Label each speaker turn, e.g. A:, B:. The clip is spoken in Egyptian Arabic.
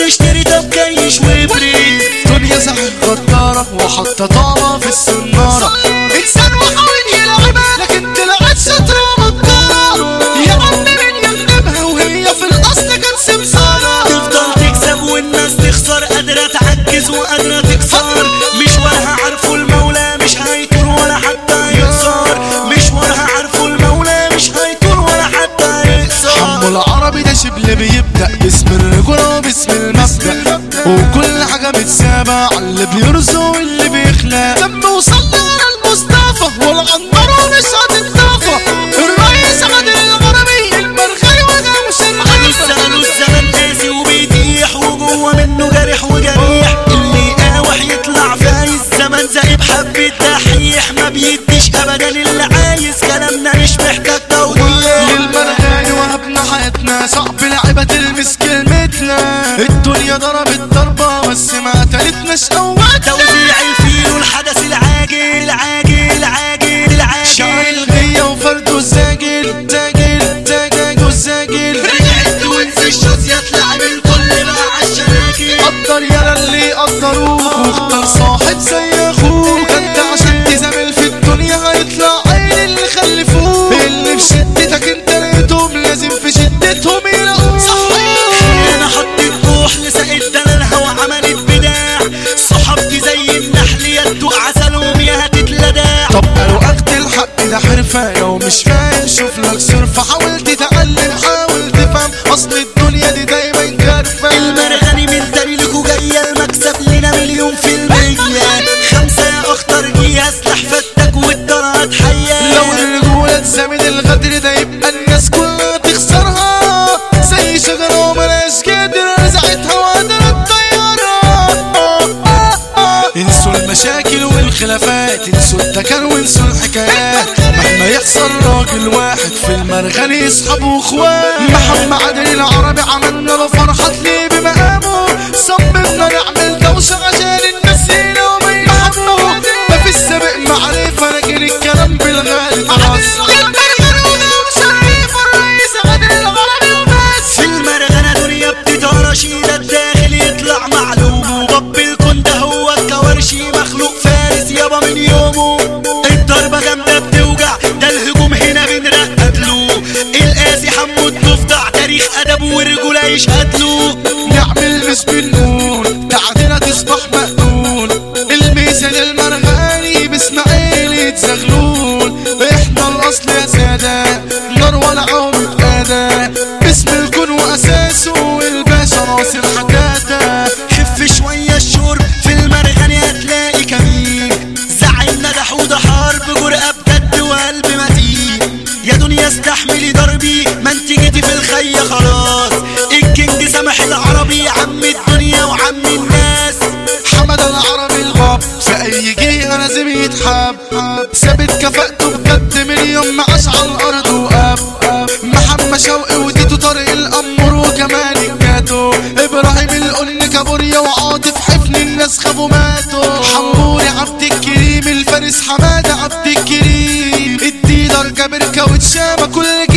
A: تشتري طب كيش وبريد
B: دنيا زعل غدارة وحاطة طعمة في السنارة إنسان وحاول يلعبها لكن طلعت شطرة مطارة يا عم مين يغلبها وهي في الأصل كانت سمسارة
A: تفضل تكسب والناس تخسر قادرة تعجز وقادرة تكسر مشوارها عارفه المولى مش هيطول ولا حتى يقصر مشوارها عارفه المولى مش هيطول ولا حتى
B: حمو
A: يقصر
B: العربي ده شبل بيبدأ باسم الرجولة وباسم المبدأ وكل حاجة متسابة على اللي بيرزق واللي بيخلق لما وصلنا على المصطفى والعنبرة مش هتتطفى الرئيس عادل العربي المرغي وجه مش
A: لسه قالوا الزمن قاسي وبيتيح وجوه منه جارح وجريح اللي قاوح يطلع فايز زمن زي بحبة دحيح ما بيديش ابدا اللي عايز كلامنا مش محتاج توضيح
B: للمرغاني وهبنا حياتنا صعب لعبة تلمس كلمتنا الدنيا ضربت ضربة بس ما قتلتناش قوتنا
A: توزيع الفيل والحدث العاجل العاجل العاجل
B: شعر
A: العاجل
B: الغية وفرده الزاجل زاجل زاجاج والزاجل
A: رجعت وانسى الشوز يطلع الكل بقى عالشراكل
B: قدر يا اللي قدروك واختار صاحب زي اخوك انت عشان تزامل في الدنيا هيطلع عين اللي خلفوك اللي في شدتك انت لقيتهم لازم في شدتهم يلاقوك صحيح
A: انا حطيت روح لسقت دلالها وعملت بداع صحابتي زي النحل يا تدوق عسلهم يا هتتلدع
B: طب قالوا اخد الحق ده حرفة لو مش فاهم شوف لك صرفة حاول تتعلم حاول تفهم اصل الدنيا دي دايما كارفة
A: المرغني من دليلكوا جاية المكسب لنا مليون في المية خمسة يا اخطر جيها سلاح فتك والدرات حية
B: لو الرجولة تزامن الغدر ده يبقى الناس كلها تخسرها زي شجرة وملاش قادر رزعتها وقدرت طيارة انسوا المشاكل والخلافات انسوا التكن وانسوا الحكايات مهما يحصل راجل واحد في المرغني يصحاب واخوات محمد عادل العربي عملنا له فرحة ليه بمقامه صممنا نعمل دوشة عشان الناس هنا وما يفهموا ما في السابق معرفة لكن الكلام بالغالي خلاص
A: في المرغنة دنيا بتتهرش ايدك داخل يطلع معلوم وباب الكون ده هو الكوارشي مخلوق فارس يابا من يومه الضربة جامدة بتوجع ده الهجوم هنا بنرقد له القاسي حمو الضفدع تاريخ ادب ورجولة يشهد له
B: نعمل مش بنقول تعدينا تصبح مقتول الميزان المرغاني باسماعيل زغلول احنا الاصل يا سادة نار ولا عمر قادة اسم الكون واساسه الباشا ناصر حكاته
A: خف شوية الشرب في المرغني هتلاقي كمين زعلنا ده حوض حرب جرأة بجد وقلب متين يا دنيا استحملي ضربي ما انت جيتي في الخية خلاص الكينج سامح العربي عم الدنيا وعم الناس
B: حمد العربي الغاب في اي جهه لازم يتحب ثابت كفاءته بجد من يوم ما عاش على الارض وقاب محمد شوقي وديتو طارق الامر وكمان الجاتو ابراهيم القن كابوريا وعاطف حفن الناس خافوا ماتوا حموري عبد الكريم الفارس حماده عبد الكريم الديلر جابر كاوتشامه كل